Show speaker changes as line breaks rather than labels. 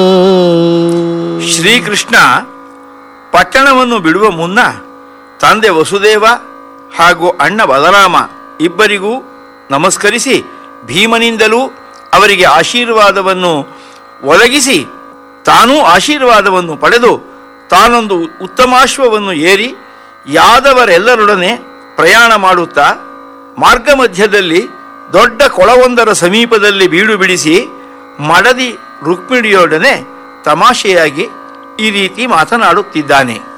ಶ್ರೀಕೃಷ್ಣ ಪಟ್ಟಣವನ್ನು ಬಿಡುವ ಮುನ್ನ ತಂದೆ ವಸುದೇವ ಹಾಗೂ ಅಣ್ಣ ಬಲರಾಮ ಇಬ್ಬರಿಗೂ ನಮಸ್ಕರಿಸಿ ಭೀಮನಿಂದಲೂ ಅವರಿಗೆ ಆಶೀರ್ವಾದವನ್ನು ಒದಗಿಸಿ ತಾನೂ ಆಶೀರ್ವಾದವನ್ನು ಪಡೆದು ತಾನೊಂದು ಉತ್ತಮಾಶ್ವವನ್ನು ಏರಿ ಯಾದವರೆಲ್ಲರೊಡನೆ ಪ್ರಯಾಣ ಮಾಡುತ್ತಾ ಮಾರ್ಗ ಮಧ್ಯದಲ್ಲಿ ದೊಡ್ಡ ಕೊಳವೊಂದರ ಸಮೀಪದಲ್ಲಿ ಬೀಡು ಬಿಡಿಸಿ ಮಡದಿ ರುಕ್ಮಿಣಿಯೊಡನೆ ತಮಾಷೆಯಾಗಿ ಈ ರೀತಿ ಮಾತನಾಡುತ್ತಿದ್ದಾನೆ